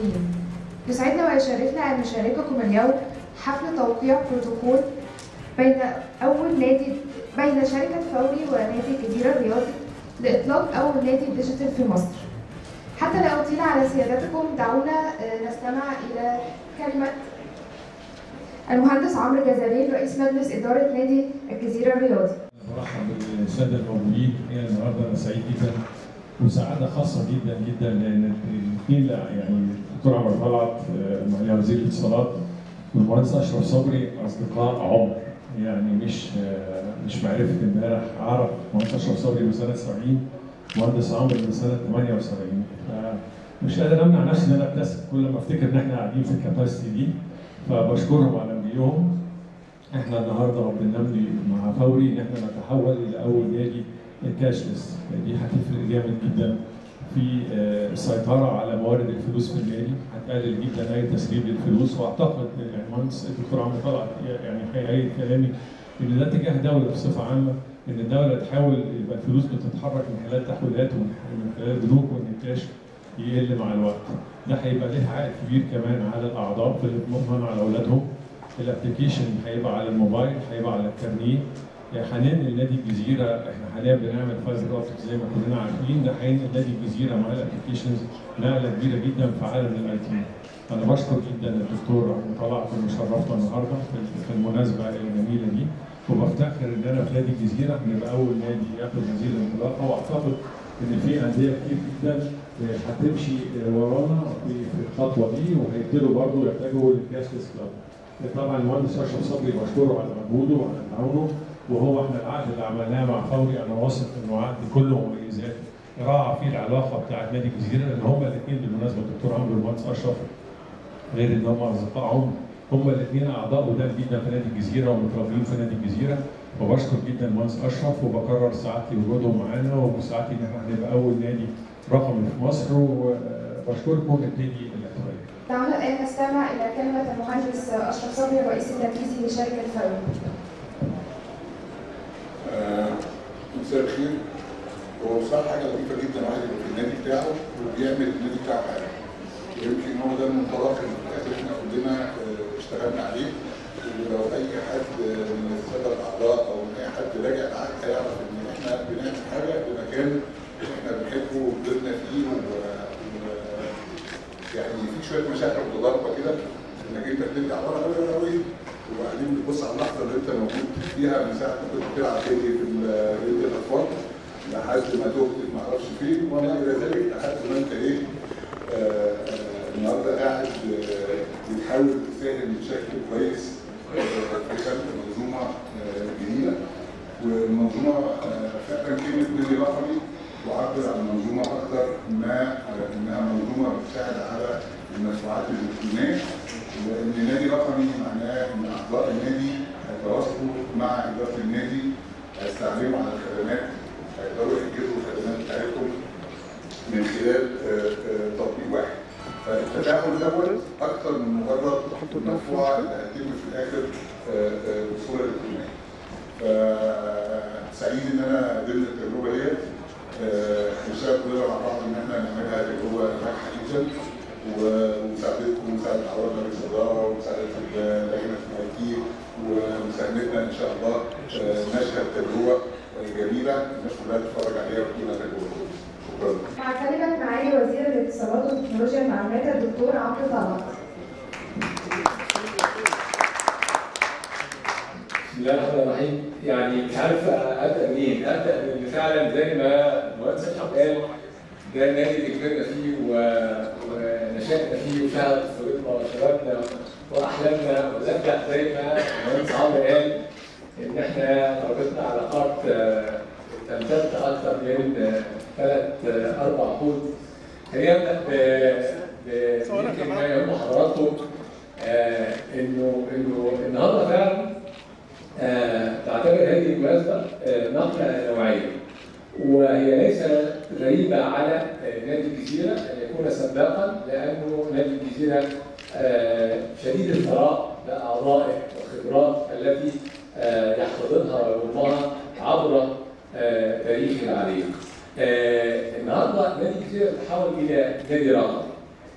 المواطنين يسعدنا ويشرفنا أن نشارككم اليوم حفل توقيع بروتوكول بين أول نادي بين شركة فوري ونادي الجزيرة الرياضي لإطلاق أول نادي ديجيتال في مصر. حتى لا أطيل على سيادتكم دعونا آه، نستمع إلى كلمة المهندس عمرو جزالين رئيس مجلس إدارة نادي الجزيرة الرياضي. برحب بالساده الموجودين هي النهارده انا سعيد جدا وسعاده خاصه جدا جدا لان الاثنين يعني الدكتور عمر طلعت آه، معالي وزير الاتصالات والمهندس اشرف صبري اصدقاء عمر يعني مش آه، مش معرفه امبارح اعرف المهندس اشرف صبري من سنه 70 مهندس عمرو من سنه 78 مش قادر امنع نفسي ان انا ابتسم كل ما افتكر ان احنا قاعدين في الكاباسيتي دي فبشكرهم على مجيئهم احنا النهارده بنمضي مع فوري ان احنا نتحول الى اول نادي كاشلس دي هتفرق جامد جدا في آه، السيطره على موارد الفلوس في النادي هتقلل جدا اي تسريب للفلوس واعتقد يعني المهندس الدكتور عمرو طلعت يعني هيأيد كلامي ان ده اتجاه دوله بصفه عامه ان الدوله تحاول يبقى الفلوس بتتحرك من خلال تحويلات ومن من خلال البنوك وان الكاش يقل مع الوقت ده هيبقى له عائد كبير كمان على الاعضاء في الاطمئنان على اولادهم الابلكيشن هيبقى على الموبايل هيبقى على الكارنيه هننقل نادي الجزيره احنا حاليا بنعمل فايبر اوبتكس زي ما كلنا عارفين ده هينقل نادي الجزيره مع الابلكيشنز نقله كبيره جدا في عالم الاي تي انا بشكر جدا الدكتور عبد طلعت اللي شرفنا النهارده في- في المناسبه الجميله دي وبفتخر ان انا في نادي الجزيره نبقى اول نادي ياخد هذه الانطلاقه واعتقد ان في انديه كتير جدا هتمشي ورانا في في الخطوه دي وهيبتدوا برضه يتجهوا للكاسلس كلاب. طبعا المهندس اشرف صبري بشكره على مجهوده وعلى تعاونه وهو احنا العقد اللي عملناه مع فوري انا واثق انه عقد كله مميزات راعى فيه العلاقه بتاعت نادي الجزيره لان هما الاثنين بالمناسبه الدكتور عمرو والمهندس اشرف غير ان هم اصدقاء عمر هما الاثنين اعضاء قدام جدا في نادي الجزيره ومتربيين في نادي الجزيره وبشكر جدا المهندس اشرف وبكرر سعادتي وجودهم معانا وسعادتي ان احنا هنبقى اول نادي رقمي في مصر وبشكركم ابتدي الاحتفاليه. دعونا الآن نستمع إلى كلمة المهندس أشرف صبري الرئيس التنفيذي لشركة فوري. آه، مساء الخير هو بصراحه حاجه لطيفه جدا واحد يبقى في النادي بتاعه وبيعمل النادي بتاعه حاجه يمكن هو ده المنطلق اللي في الاخر احنا كلنا آه، اشتغلنا عليه ولو اي حد من الساده الاعضاء او من اي حد راجع العقد هيعرف ان احنا بنعمل حاجه بمكان احنا بنحبه وكبرنا فيه و... و... يعني في شويه مشاكل متضاربه كده انك انت بترجع ورا قوي قوي قوي وبعدين بتبص على اللحظه اللي انت موجود فيها من ساعه ما كنت بتلعب فيديو في ال- رياضه الاطفال لحد ما تهت ما اعرفش فين وما الى ذلك لحد ما انت ايه آه، آه، النهارده قاعد آه، بتحاول تساهم بشكل كويس آه، في خلق منظومه آه، جديده والمنظومه آه، فعلا كلمه نادي رقمي تعبر عن منظومه اكثر ما آه، انها منظومه بتساعد على المدفوعات الالكترونيه لان نادي رقمي معناه ان اعضاء النادي هيتواصلوا مع اداره النادي هيستعملوا على الخدمات هيقدروا يحجزوا الخدمات بتاعتهم من خلال آه، آه، تطبيق واحد فالتداخل دوت اكثر من مجرد مدفوعه اللي هتتم في الاخر آه، آه، بصوره الكترونيه. فسعيد ان انا ضمن التجربه ديت آه، هنشتغل كلنا مع بعض ان احنا نعملها تجربه ناجحه جدا ومساعدتكم ومساعدة أعضاء مجلس الإدارة ومساعدة لجنة الاي تي ومساعدتنا إن شاء الله آه، نشهد تجربة جميلة الناس كلها تتفرج عليها وتكون تجربة شكرا. مع كلمة معالي وزير الاتصالات وتكنولوجيا المعلومات الدكتور عمرو طلعت. بسم الله الرحمن الرحيم يعني مش عارف ابدا منين ابدا من اللي فعلا زي ما المهندس اشرف قال ده النادي اللي كبرنا فيه و- ونشأنا فيه وشهد طفولتنا وشبابنا واحلامنا ونبدا زي ما المهندس عمرو قال ان احنا ربطنا علاقات آه، تمتد اكثر من آه، ثلاث آه، اربع عقود خلينا نبدا ب- ب- يمكن ما يهم حضراتكم آه، انه انه النهارده فعلا آه، تعتبر هذه المناسبة آه، نقلة نوعية وهي ليست غريبة على آه، نادي الجزيرة أن يكون سباقا لأنه نادي الجزيرة آه، شديد الثراء بأعضائه والخبرات التي آه، يحتضنها ويضمها عبر آه، تاريخه العريق. آه، النهارده نادي الجزيرة تحول إلى نادي رقمي.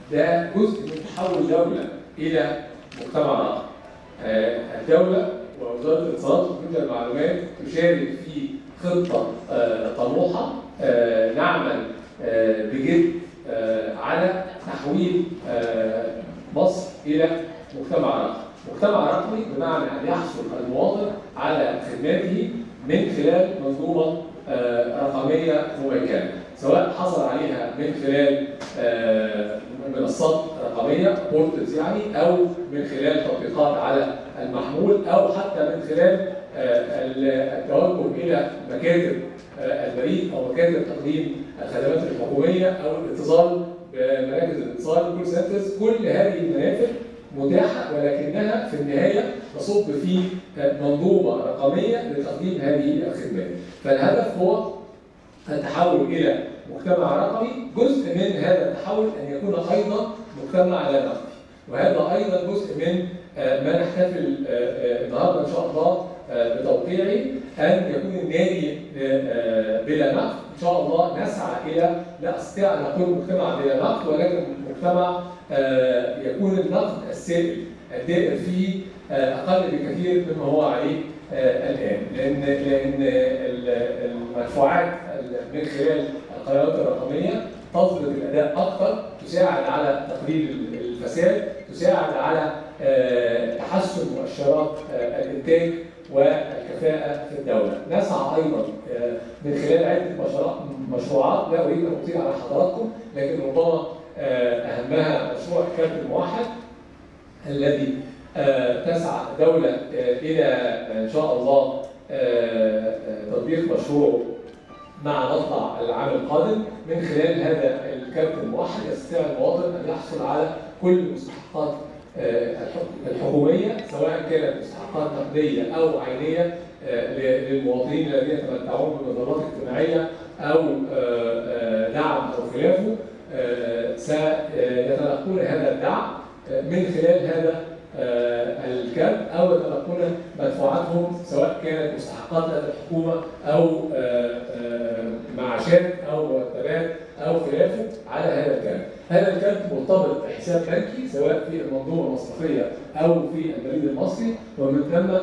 ده جزء من تحول دوله الى مجتمع رقمي. آه، الدوله ووزاره الاتصالات وتكنولوجيا المعلومات تشارك في خطه آه، طموحه آه، نعمل آه، بجد آه، على تحويل آه، مصر الى مجتمع رقمي. مجتمع رقمي بمعنى ان يحصل المواطن على خدماته من خلال منظومه آه، رقميه مميكنه سواء حصل عليها من خلال آه، منصات رقميه بورتلز يعني او من خلال تطبيقات على المحمول او حتى من خلال آه، التوجه الى مكاتب آه، البريد او مكاتب تقديم الخدمات الحكوميه او الاتصال بمراكز الاتصال كول سنترز كل هذه المنافذ متاحه ولكنها في النهايه تصب في منظومه رقميه لتقديم هذه الخدمات فالهدف هو التحول الى مجتمع رقمي جزء من هذا التحول ان يكون ايضا مجتمع لا نقدي وهذا ايضا جزء من آه، ما نحتفل آه، آه، النهارده ان شاء الله آه، بتوقيعه ان يكون النادي آه، بلا نقد ان شاء الله نسعى الى لا استطيع ان اقول مجتمع بلا نقد ولكن مجتمع آه، يكون النقد السائل الدائر فيه آه، اقل بكثير مما هو عليه آه، الان لان لان ال- المدفوعات ال- من خلال القنوات الرقميه تضبط الاداء اكثر تساعد على تقليل الفساد تساعد على آه، تحسن مؤشرات آه، الانتاج والكفاءه في الدوله نسعى ايضا آه، من خلال عده مشروع- مشروعات لا اريد ان اطيل على حضراتكم لكن ربما آه، اهمها مشروع الكارت الموحد الذي آه، تسعى دولة آه، إلى إن شاء الله آه، آه، تطبيق مشروعه مع مطلع العام القادم من خلال هذا الكارت الموحد يستطيع المواطن أن يحصل على كل المستحقات آه، الحك- الحكومية سواء كانت مستحقات نقدية أو عينية آه، ل- للمواطنين الذين يتمتعون بمظلات اجتماعية أو آه، آه، دعم أو خلافه آه، سيتلقون هذا الدعم آه، من خلال هذا آه، الكارت او يتلقون مدفوعاتهم سواء كانت مستحقات لدى الحكومه او آه، آه، معاشات او مرتبات او خلافه على هذا الكارت. هذا الكارت مرتبط بحساب بنكي سواء في المنظومه المصرفيه او في البريد المصري ومن ثم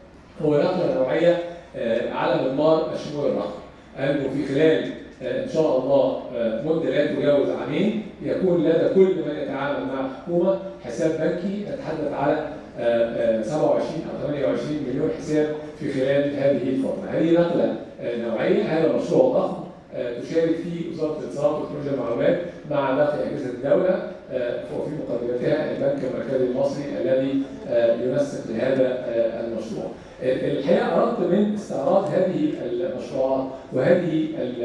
هو نقله نوعيه آه، على مضمار الشمول الرقمي. انه في خلال آه، ان شاء الله آه، مده لا تجاوز عامين يكون لدى كل من يتعامل مع الحكومه حساب بنكي يتحدث على آه، آه، 27 او 28 مليون حساب في خلال هذه الفتره. هذه نقله آه، نوعيه هذا مشروع ضخم آه، تشارك فيه وزاره الاتصالات وتكنولوجيا المعلومات مع باقي اجهزه الدوله آه، وفي مقدمتها البنك المركزي المصري الذي آه، ينسق لهذا آه، المشروع. الحقيقه اردت من استعراض هذه المشروعات وهذه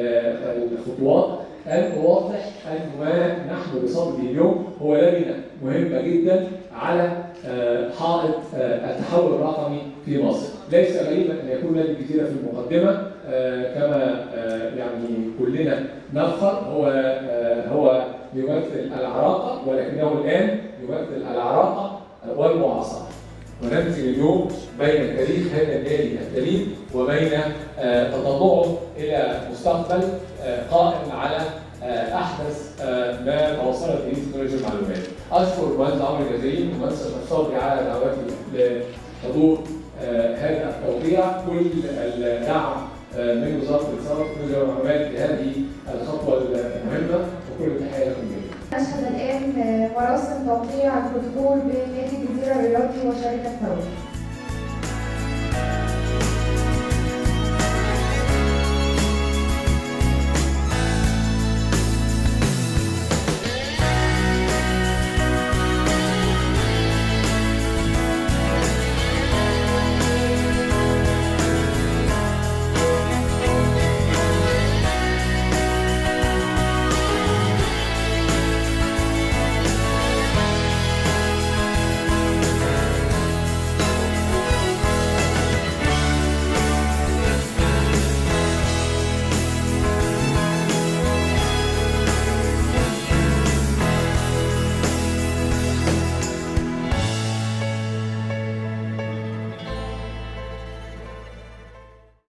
ال- الخطوات ان اوضح ان ما نحن بصدده اليوم هو لبنه مهمه جدا على آه، حائط آه، التحول الرقمي في مصر. ليس غريبا ان يكون نادي الجزيره في المقدمه آه، كما آه، يعني كلنا نفخر هو آه، هو يمثل العراقه ولكنه الان يمثل العراقه والمعاصره. ونمزج اليوم بين تاريخ هذا النادي الكريم وبين آه، تطلعه الى مستقبل آه، قائم على آه، احدث آه، ما توصلت اليه تكنولوجيا المعلومات. اشكر المهندس عمرو الجزائري المهندس اشرف صبري على دعوتي لحضور آه، هذا التوقيع كل الدعم آه، من وزاره الاتصالات وتكنولوجيا المعلومات لهذه الخطوه